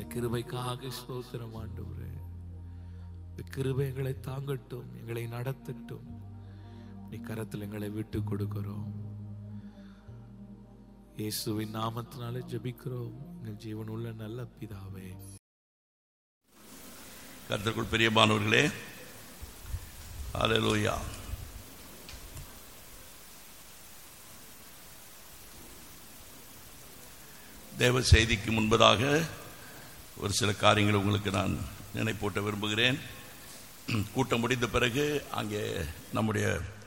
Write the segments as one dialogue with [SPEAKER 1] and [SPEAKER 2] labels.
[SPEAKER 1] உம்முடைய கிருபைக்காக ஸ்தோத்திரம் ஆண்டவரே இந்த கிருபை எங்களை தாங்கட்டும் எங்களை நடத்தட்டும் நீ கரத்தில் எங்களை விட்டு கொடுக்கிறோம் இயேசுவின் நாமத்தினாலே ஜெபிக்கிறோம் எங்கள் ஜீவன் உள்ள நல்ல பிதாவே
[SPEAKER 2] கர்த்தருக்குள் பிரியமானவர்களே அல்லேலூயா தேவ செய்திக்கு முன்பதாக ஒரு சில காரியங்களை உங்களுக்கு நான் நினைப்பூட்ட விரும்புகிறேன் கூட்டம் முடிந்த பிறகு அங்கே நம்முடைய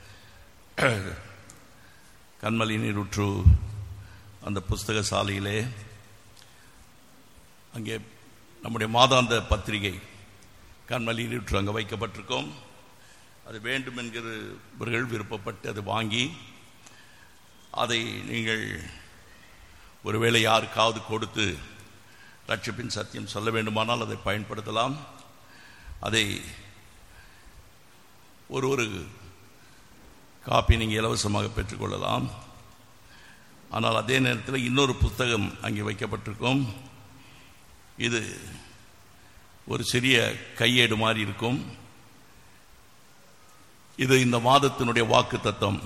[SPEAKER 2] கண்மலி நீருற்று அந்த புஸ்தக சாலையிலே அங்கே நம்முடைய மாதாந்த பத்திரிகை கண்மலி நீருற்று அங்கே வைக்கப்பட்டிருக்கோம் அது வேண்டும் என்கிறவர்கள் விருப்பப்பட்டு அதை வாங்கி அதை நீங்கள் ஒருவேளை யாருக்காவது கொடுத்து ரட்சிப்பின் சத்தியம் சொல்ல வேண்டுமானால் அதை பயன்படுத்தலாம் அதை ஒரு ஒரு காப்பி நீங்கள் இலவசமாக பெற்றுக்கொள்ளலாம் ஆனால் அதே நேரத்தில் இன்னொரு புத்தகம் அங்கே வைக்கப்பட்டிருக்கும் இது ஒரு சிறிய கையேடு மாதிரி இருக்கும் இது இந்த மாதத்தினுடைய வாக்கு தத்துவம்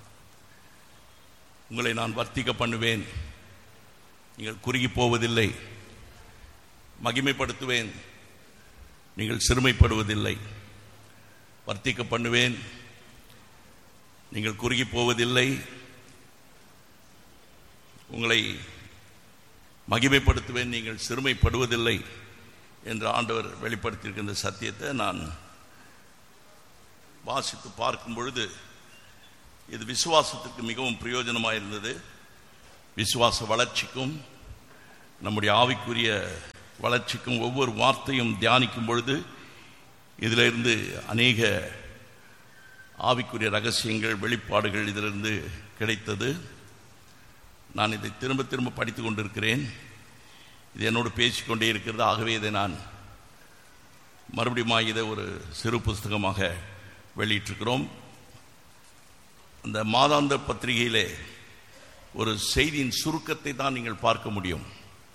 [SPEAKER 2] உங்களை நான் வர்த்திக்க பண்ணுவேன் நீங்கள் குறுகி போவதில்லை மகிமைப்படுத்துவேன் நீங்கள் சிறுமைப்படுவதில்லை வர்த்திக்க பண்ணுவேன் நீங்கள் குறுகி போவதில்லை உங்களை மகிமைப்படுத்துவேன் நீங்கள் சிறுமைப்படுவதில்லை என்று ஆண்டவர் வெளிப்படுத்தியிருக்கின்ற சத்தியத்தை நான் வாசித்து பார்க்கும் பொழுது இது விசுவாசத்துக்கு மிகவும் பிரயோஜனமாக இருந்தது விசுவாச வளர்ச்சிக்கும் நம்முடைய ஆவிக்குரிய வளர்ச்சிக்கும் ஒவ்வொரு வார்த்தையும் தியானிக்கும் பொழுது இதிலிருந்து அநேக ஆவிக்குரிய ரகசியங்கள் வெளிப்பாடுகள் இதிலிருந்து கிடைத்தது நான் இதை திரும்ப திரும்ப படித்து கொண்டிருக்கிறேன் இது என்னோடு பேசிக்கொண்டே இருக்கிறது ஆகவே இதை நான் மறுபடியும் இதை ஒரு சிறு புஸ்தகமாக வெளியிட்டிருக்கிறோம் அந்த மாதாந்த பத்திரிகையிலே ஒரு செய்தியின் சுருக்கத்தை தான் நீங்கள் பார்க்க முடியும்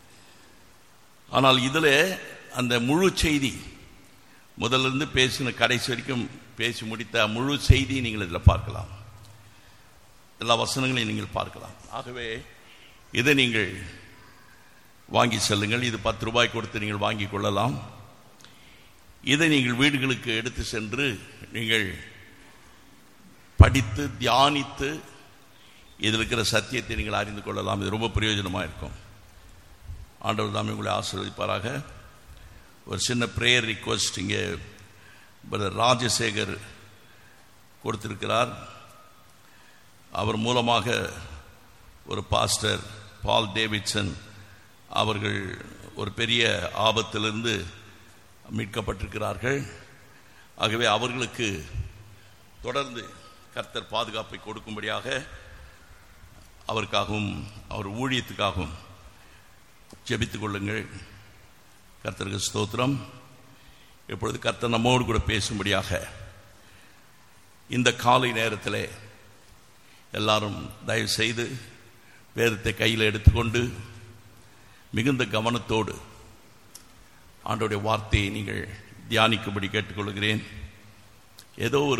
[SPEAKER 2] ஆனால் இதில் அந்த முழு செய்தி முதல்ல இருந்து பேசின கடைசி வரைக்கும் பேசி முடித்த முழு செய்தி நீங்கள் இதில் பார்க்கலாம் எல்லா வசனங்களையும் நீங்கள் பார்க்கலாம் ஆகவே இதை நீங்கள் வாங்கி செல்லுங்கள் இது பத்து ரூபாய் கொடுத்து நீங்கள் வாங்கி கொள்ளலாம் இதை நீங்கள் வீடுகளுக்கு எடுத்து சென்று நீங்கள் படித்து தியானித்து இதில் இருக்கிற சத்தியத்தை நீங்கள் அறிந்து கொள்ளலாம் இது ரொம்ப பிரயோஜனமாக இருக்கும் ஆண்டவர் தாமே உங்களை ஆசீர்வதிப்பாராக ஒரு சின்ன ப்ரேயர் ரிக்வஸ்ட் இங்கே பிரதர் ராஜசேகர் கொடுத்திருக்கிறார் அவர் மூலமாக ஒரு பாஸ்டர் பால் டேவிட்சன் அவர்கள் ஒரு பெரிய ஆபத்திலிருந்து மீட்கப்பட்டிருக்கிறார்கள் ஆகவே அவர்களுக்கு தொடர்ந்து கர்த்தர் பாதுகாப்பை கொடுக்கும்படியாக அவருக்காகவும் அவர் ஊழியத்துக்காகவும் ஜெபித்துக் கொள்ளுங்கள் கர்த்தருக்கு ஸ்தோத்திரம் இப்பொழுது கர்த்தர் நம்மோடு கூட பேசும்படியாக இந்த காலை நேரத்தில் எல்லாரும் தயவு செய்து வேதத்தை கையில் எடுத்துக்கொண்டு மிகுந்த கவனத்தோடு ஆண்டோடைய வார்த்தையை நீங்கள் தியானிக்கும்படி கேட்டுக்கொள்கிறேன் ஏதோ ஒரு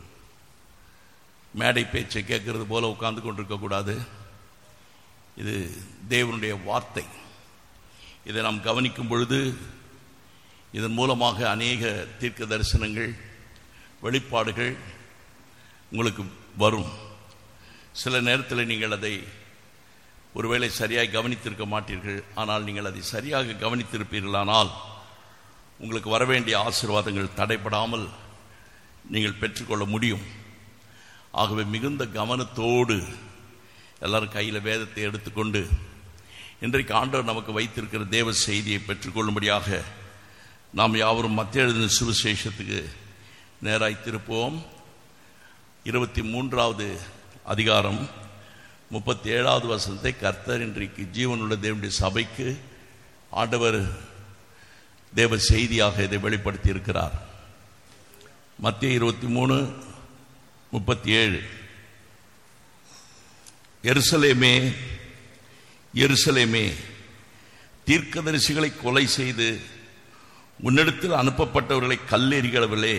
[SPEAKER 2] மேடை பேச்சை கேட்கறது போல உட்கார்ந்து கொண்டிருக்கக்கூடாது இது தேவனுடைய வார்த்தை இதை நாம் கவனிக்கும் பொழுது இதன் மூலமாக அநேக தீர்க்க தரிசனங்கள் வெளிப்பாடுகள் உங்களுக்கு வரும் சில நேரத்தில் நீங்கள் அதை ஒருவேளை சரியாக கவனித்திருக்க மாட்டீர்கள் ஆனால் நீங்கள் அதை சரியாக கவனித்திருப்பீர்களானால் உங்களுக்கு வரவேண்டிய ஆசீர்வாதங்கள் தடைப்படாமல் நீங்கள் பெற்றுக்கொள்ள முடியும் ஆகவே மிகுந்த கவனத்தோடு எல்லாரும் கையில் வேதத்தை எடுத்துக்கொண்டு இன்றைக்கு ஆண்டவர் நமக்கு வைத்திருக்கிற தேவ செய்தியை பெற்றுக்கொள்ளும்படியாக நாம் யாவரும் மத்திய எழுதின சுவிசேஷத்துக்கு நேராய் திருப்போம் இருபத்தி மூன்றாவது அதிகாரம் முப்பத்தி ஏழாவது வசனத்தை கர்த்தர் இன்றைக்கு ஜீவனுள்ள தேவனுடைய சபைக்கு ஆண்டவர் தேவ செய்தியாக இதை வெளிப்படுத்தி இருக்கிறார் மத்திய இருபத்தி மூணு முப்பத்தி ஏழு எருசலேமே எருசலேமே தீர்க்கதரிசிகளை கொலை செய்து உன்னிடத்தில் அனுப்பப்பட்டவர்களை கல்லெறிகளவிலே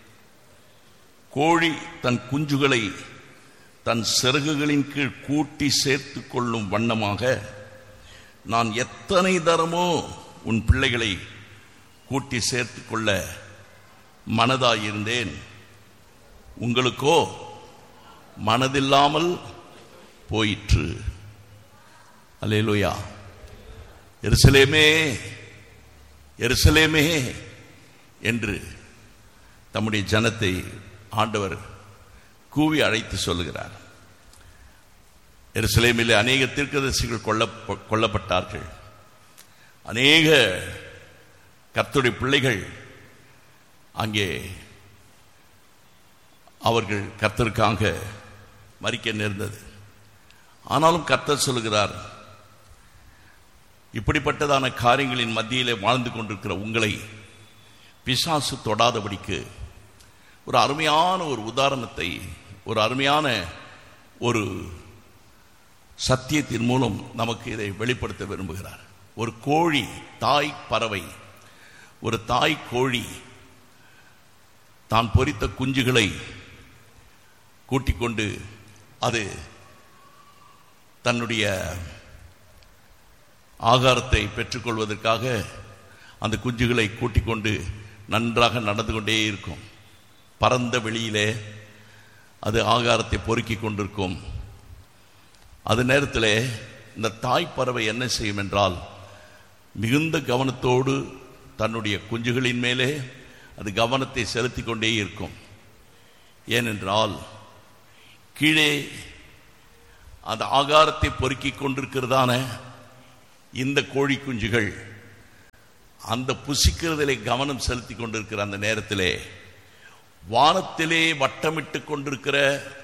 [SPEAKER 2] கோழி தன் குஞ்சுகளை தன் சிறகுகளின் கீழ் கூட்டி சேர்த்து கொள்ளும் வண்ணமாக நான் எத்தனை தரமோ உன் பிள்ளைகளை கூட்டி சேர்த்து கொள்ள மனதாயிருந்தேன் உங்களுக்கோ மனதில்லாமல் போயிற்று அல்லேலூயா எருசலேமே எருசலேமே என்று தம்முடைய ஜனத்தை ஆண்டவர் கூவி அழைத்து சொல்லுகிறார் எருசலேமிலே அநேக தீர்க்கதரிசிகள் கொல்ல கொல்லப்பட்டார்கள் அநேக கர்த்தருடைய பிள்ளைகள் அங்கே அவர்கள் கர்த்தருக்காக மறிக்க நேர்ந்தது ஆனாலும் கர்த்தர் சொல்லுகிறார் இப்படிப்பட்டதான காரியங்களின் மத்தியிலே வாழ்ந்து கொண்டிருக்கிற உங்களை பிசாசு தொடாதபடிக்கு ஒரு அருமையான ஒரு உதாரணத்தை ஒரு அருமையான ஒரு சத்தியத்தின் மூலம் நமக்கு இதை வெளிப்படுத்த விரும்புகிறார் ஒரு கோழி தாய் பறவை ஒரு தாய் கோழி தான் பொரித்த குஞ்சுகளை கூட்டிக் கொண்டு அது தன்னுடைய ஆகாரத்தை பெற்றுக்கொள்வதற்காக அந்த குஞ்சுகளை கூட்டிக் கொண்டு நன்றாக நடந்து கொண்டே இருக்கும் பரந்த வெளியிலே அது ஆகாரத்தை பொறுக்கிக் கொண்டிருக்கும் அது நேரத்தில் இந்த தாய் பறவை என்ன செய்யும் என்றால் மிகுந்த கவனத்தோடு தன்னுடைய குஞ்சுகளின் மேலே அது கவனத்தை செலுத்தி கொண்டே இருக்கும் ஏனென்றால் கீழே அந்த ஆகாரத்தை பொறுக்கிக் கொண்டிருக்கிறதான இந்த கோழி குஞ்சுகள் அந்த புசிக்கிறதிலே கவனம் செலுத்தி கொண்டிருக்கிற அந்த நேரத்திலே வானத்திலே வட்டமிட்டு கொண்டிருக்கிற